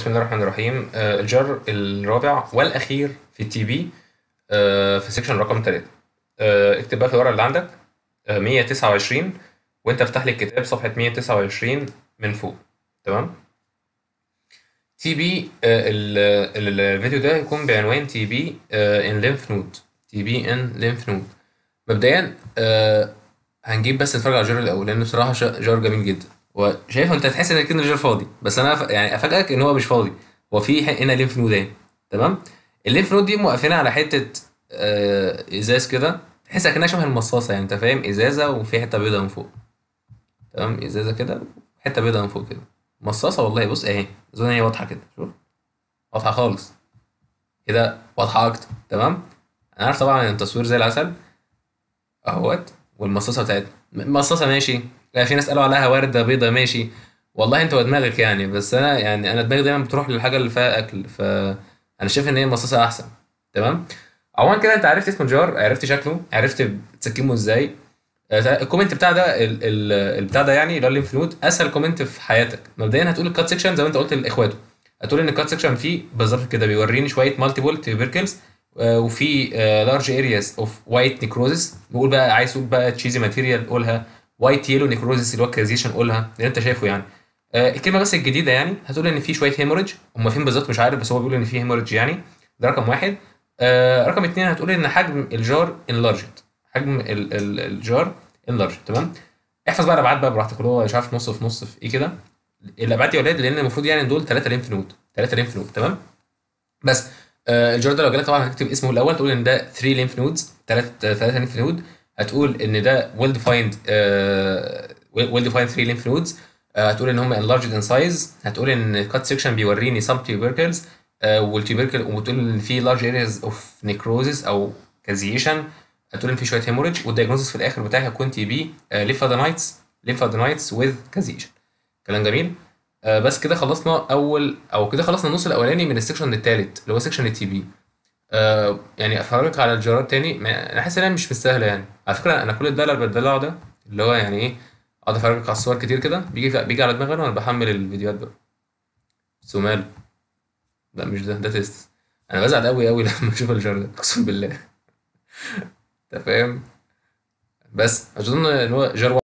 بسم الله الرحمن الرحيم آه، الجار الرابع والأخير في التي بي آه، في سيكشن رقم 3 اكتب بقى في الورقة اللي عندك آه، 129 وانت افتح لي الكتاب صفحة 129 من فوق تمام تي بي الفيديو ده هيكون بعنوان تي بي ان ليمف نود تي بي ان ليمف نود مبدئيا آه، هنجيب بس نتفرج على الجار الاول لان بصراحه ش- جار جميل جدا وشايف انت هتحس ان كده الجار فاضي بس انا أف... يعني افاجئك ان هو مش فاضي هو في ح- هنا ليمف نودين تمام الليمف نود دي موقفينها على حته آه، ازاز كده تحس اكنها شبه المصاصه يعني انت فاهم ازازه وفي حته بيضاء من فوق تمام ازازه كده حته بيضاء من فوق كده مصاصه والله بص اهي اظن هي واضحه كده شوف واضحه خالص كده واضحه اكتر تمام انا عارف طبعا ان التصوير زي العسل اهوت والمصاصه بتاعتنا م- مصاصه ماشي لا في ناس قالوا عليها ورده بيضه ماشي والله انت ودماغك يعني بس انا يعني انا دماغي دايما بتروح للحاجه اللي فيها اكل فانا شايف ان هي مصاصه احسن تمام عموما كده انت عرفت اسم الجار عرفت شكله عرفت بتسكمه ازاي آه، الكومنت بتاع ده ال- ال- البتاع ده يعني اللي هو الليمف نود اسهل كومنت في حياتك مبدئيا هتقول الكات سيكشن زي ما انت قلت لاخواته هتقول ان الكات سيكشن فيه بالظبط كده بيوريني شويه مالتيبل تيوبركلز وفي لارج ارياز اوف وايت نيكروزس بقول بقى عايز تقول بقى تشيزي ماتيريال قولها وايت يلو نيكروزس اللي هو كازيشن قولها اللي انت شايفه يعني آه، الكلمه بس الجديده يعني هتقول ان في شويه هيموريدج هم فين بالظبط مش عارف بس هو بيقول ان في هيموريدج يعني ده رقم واحد آه، رقم اتنين هتقول ان حجم الجار انلارجد حجم ال- ال- الجار انلارجد تمام احفظ بقى الابعاد بقى براحتك اللي هو مش عارف نص في نص في ايه كده الابعاد دي يا ولاد لان المفروض يعني دول ثلاثه ليمف نود ثلاثه ليمف نود تمام بس آه الجار ده لو جالك طبعا هتكتب اسمه الاول تقول ان ده 3 ليمف نودز ثلاث ثلاثه ليمف نود هتقول ان ده ويل ديفايند ويل ديفايند 3 ليمف نودز هتقول ان هم انلارجد ان سايز هتقول ان كات سيكشن بيوريني سم تيوبركلز والتيوبركل وبتقول ان في لارج ارياز اوف نيكروزس او كازيشن هتقول ان في شويه هيموريدج والدايجنوستس في الاخر بتاعي هيكون تي بي ليمفادينايتس ليمفادينايتس وذ كازيشن كلام جميل آه، بس كده خلصنا اول او كده خلصنا النص الاولاني من السكشن الثالث اللي هو سكشن التي بي آه يعني افرجك على الجرات تاني ما- انا حاسس انها مش مستاهله يعني على فكره انا كل الدلع اللي بدلعه ده اللي هو يعني ايه اقعد افرجك على الصور كتير كده بيجي بيجي على دماغي انا وانا بحمل الفيديوهات بقى بس وماله لا مش ده ده تيست انا بزعل قوي قوي لما اشوف الجار ده اقسم بالله انت فاهم بس اظن ان هو جار